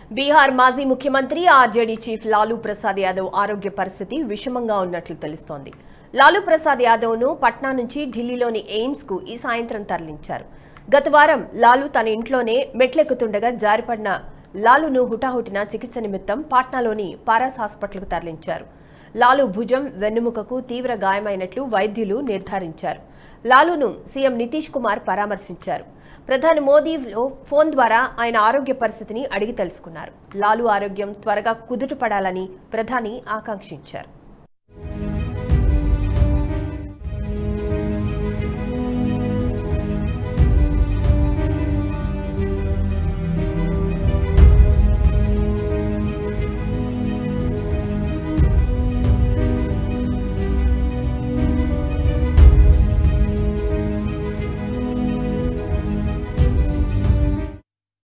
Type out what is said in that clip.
బీహార్ మాజీ ముఖ్యమంత్రి RJD chief Lalu Prasad Yadav ఆరోగ్య పరిస్థితి విషమంగా ఉన్నట్లు తెలుస్తోంది లాలూ ప్రసాద్ యాదవ్ను పట్నా నుంచి ఢిల్లీలోని ఎయిమ్స్ కు ఈ సాయంత్రం తరలించారు గత వారం లాలూ తన ఇంట్లోనే మెట్లెక్కుతుండగా జారిపడిన లాలూను హుటాహుటిన చికిత్స నిమిత్తం పాట్నాలోని పారాస్ హాస్పిటల్కు తరలించారు లాలూ భుజం వెన్నుముకకు తీవ్ర గాయమైనట్లు వైద్యులు నిర్ధారించారు లాలూను సీఎం నితీష్ కుమార్ పరామర్శించారు ప్రధాని మోదీలో ఫోన్ ద్వారా ఆయన ఆరోగ్య పరిస్థితిని అడిగి తెలుసుకున్నారు లాలూ ఆరోగ్యం త్వరగా కుదుటపడాలని ప్రధాని ఆకాంక్షించారు